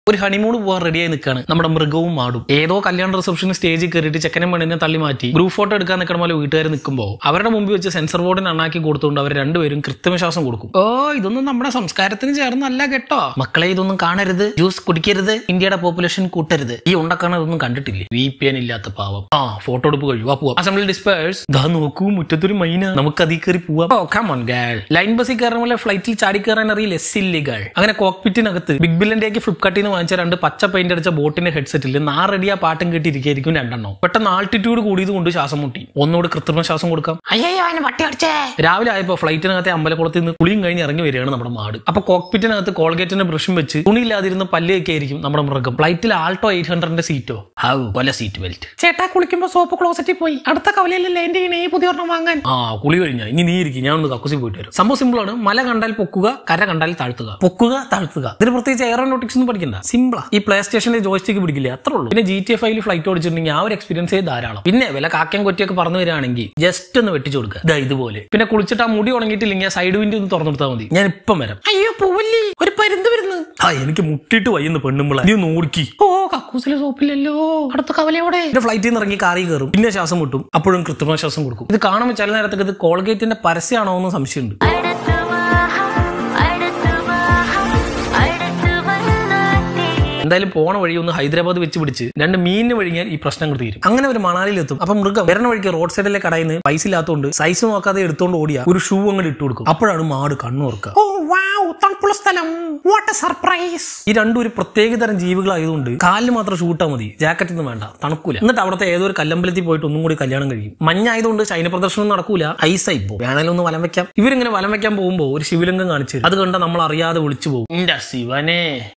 ഒരു ഹണിമൂൺ പോകാൻ റെഡിയായി നിൽക്കാണ് നമ്മുടെ മൃഗവും മാടും ഏതോ കല്യാണ റിസപ്ഷന് സ്റ്റേജിൽ കയറിയിട്ട് ചെക്കനും പെണ്ണിനെ തള്ളി മാറ്റി ഗ്രൂപ്പ് ഫോട്ടോ എടുക്കാൻ നിൽക്കണ പോലെ വീട്ടുകാർ നിൽക്കുമ്പോൾ അവരുടെ മുമ്പിൽ വെച്ച് സെൻസർ ബോർഡിന് അണ്ണാക്കി കൊടുത്തുകൊണ്ട് അവർ രണ്ടുപേരും കൃത്രിമശ്വാസം കൊടുക്കും ഓ ഇതൊന്നും നമ്മുടെ സംസ്കാരത്തിന് ചേർന്നല്ല കേട്ടോ മക്കളെ ഇതൊന്നും കാണരുത് ജ്യൂസ് കുടിക്കരുത് ഇന്ത്യയുടെ പോപ്പുലേഷൻ കൂട്ടരുത് ഈ ഉണ്ടക്കാണ് ഇതൊന്നും കണ്ടിട്ടില്ലേ വി പി എൻ ഇല്ലാത്ത പാവം ആ ഫോട്ടോ എടുപ്പ് കഴിയുക പോവാം അസംബ്ലി ഡിസ്പേഴ്സ് ദാ നോക്കൂ മുറ്റത്തൊരു മൈന നമുക്ക് അതിൽ കയറി പോവാം ഓ കമോൺ ഗേൾ ലൈൻ ബസ്സിൽ കയറുന്ന പോലെ ഫ്ലൈറ്റിൽ ചാടി കയറാൻ അറിയില്ല സില്ലി ഗേൾ അങ്ങനെ കോക്പിറ്റിനകത്ത് ബിഗ് ബില്ലിന്റെയൊക്കെ ഫ്ലിപ്കാർട്ടിൽ നിന്ന് വാങ്ങിച്ച രണ്ട് പച്ച പെയിന്റ് അടിച്ച ബോട്ടിന്റെ ഹെഡ്സെറ്റിൽ നാറടിയ പാട്ടും കേട്ടിരിക്കും രണ്ടെണ്ണം പെട്ടെന്ന് ആൾട്ടിറ്റ്യൂഡ് കൂടിയത് കൊണ്ട് ശ്വാസം മുട്ടി ഒന്നുകൂടി കൃത്രിമ ശ്വാസം കൊടുക്കാം അയ്യോ അവന് പട്ടി അടിച്ചേ രാവിലെ ആയപ്പോൾ ഫ്ലൈറ്റിനകത്തെ അമ്പലക്കുളത്തിൽ നിന്ന് കുളിയും കഴിഞ്ഞ് ഇറങ്ങി വരികയാണ് നമ്മുടെ മാട് അപ്പൊ കോക്പിറ്റിനകത്ത് കോൾഗേറ്റിന്റെ ബ്രഷും വെച്ച് തുണിയില്ലാതിരുന്ന് പല്ലേക്ക് ആയിരിക്കും നമ്മുടെ മൃഗം ഫ്ലൈറ്റിൽ ആൾട്ടോ എയ്റ്റ് ഹൺഡ്രഡിന്റെ സീറ്റോ ഹൗ പല സീറ്റ് ബെൽറ്റ് ചേട്ടാ കുളിക്കുമ്പോ സോപ്പ് ക്ലോസറ്റിൽ പോയി അടുത്ത കവലയിൽ ലാൻഡ് ചെയ്യണേ പുതിയ ഒരെണ്ണം വാങ്ങാൻ ആ കുളി കഴിഞ്ഞാ ഇനി നീ ഇരിക്കും ഞാൻ ഒന്ന് കക്കുസി പോയിട്ട് വരും സംഭവം സിമ്പിൾ ആണ് മല കണ്ടാൽ പൊക്കുക കര കണ്ടാൽ താഴ്ത്തുക പൊക്കുക താഴ്ത്തുക ഇതിന് പ്രത്യേകിച്ച് എയറോനോട്ടിക്സ് ഒന്നും പഠിക്കണ്ട സിമ്പിളാ ഈ പ്ലേ സ്റ്റേഷന്റെ ജോയ്സ്റ്റിക്ക് പിടിക്കില്ല അത്രേ ഉള്ളൂ പിന്നെ ജി ടി എഫ് ഐയിൽ ഫ്ലൈറ്റ് ഓടിച്ചിട്ടുണ്ടെങ്കിൽ ആ ഒരു എക്സ്പീരിയൻസേ ധാരാളം പിന്നെ വില കാക്കയും കൊറ്റിയൊക്കെ പറഞ്ഞു വരികയാണെങ്കിൽ ജസ്റ്റ് ഒന്ന് വെട്ടിച്ചു കൊടുക്കുക ഇതാ ഇതുപോലെ പിന്നെ കുളിച്ചിട്ട് ആ മുടി ഉണങ്ങിയിട്ടില്ലെങ്കിൽ സൈഡ് വിൻഡ് ഒന്ന് തുറന്നു കൊടുത്താൽ മതി ഞാൻ ഇപ്പം വരാം അയ്യോ പൂവല്ലി ഒരു പരുന്ത് വരുന്നു ആ എനിക്ക് മുട്ടിയിട്ട് വയ്യുന്നു പെണ്ണുമ്പിള നീ ഒന്ന് ഓടിക്കി ഓ കക്കൂസിലെ സോപ്പില്ലല്ലോ അടുത്ത കവലയോടെ പിന്നെ ഫ്ലൈറ്റിൽ നിന്ന് ഇറങ്ങി കാറി കയറും പിന്നെ ശ്വാസം മുട്ടും അപ്പോഴും കൃത്രിമ ശ്വാസം കൊടുക്കും ഇത് കാണുമ്പോൾ ചില നേരത്തൊക്കെ ഇത് കോൾഗേറ്റിന്റെ പരസ്യമാണോ എന്ന് സംശയമുണ്ട് അടുത്തു വാ അടുത്തു വാ അടുത്തു വന്നാട്ടെ എന്തായാലും പോണ വഴി ഒന്ന് ഹൈദരാബാദ് വെച്ച് പിടിച്ച് രണ്ട് മീനിന് വഴിഞ്ഞാൽ ഈ പ്രശ്നങ്ങൾ തീരും അങ്ങനെ ഒരു മണാലിയിൽ എത്തും അപ്പൊ മൃഗം വരണ വഴിക്ക് റോഡ് സൈഡിലെ കടയിൽ നിന്ന് പൈസ ഇല്ലാത്തതുകൊണ്ട് സൈസ് നോക്കാതെ എടുത്തോണ്ട് ഓടിയ ഒരു ഷൂ അങ്ങോട്ട് ഇട്ട് കൊടുക്കും അപ്പോഴാണ് മാട് കണ്ണുറക്കുക ഓ വാവ് തണുപ്പുള്ള സ്ഥലം വാട്ട് എ സർപ്രൈസ് ഈ രണ്ടും ഒരു പ്രത്യേക തരം ജീവികളായതുകൊണ്ട് കാലിന് മാത്രം ഷൂട്ടാ മതി ജാക്കറ്റ് ഒന്നും വേണ്ട തണുക്കൂല എന്നിട്ട് അവിടുത്തെ ഏതോ ഒരു കല്ലമ്പലത്തിൽ പോയിട്ട് ഒന്നും കൂടി കല്യാണം കഴിയും മഞ്ഞായതുകൊണ്ട് ശൈന പ്രദർശനം നടക്കൂല ഐസായി പോകും വേണേലും ഒന്ന് വലം വെക്കാം ഇവരിങ്ങനെ വലം വെക്കാൻ പോകുമ്പോൾ ഒരു ശിവലിംഗം കാണിച്ചു തരും. അത് കണ്ട നമ്മൾ അറിയാതെ വിളിച്ചു പോകും എന്റെ ശിവനെ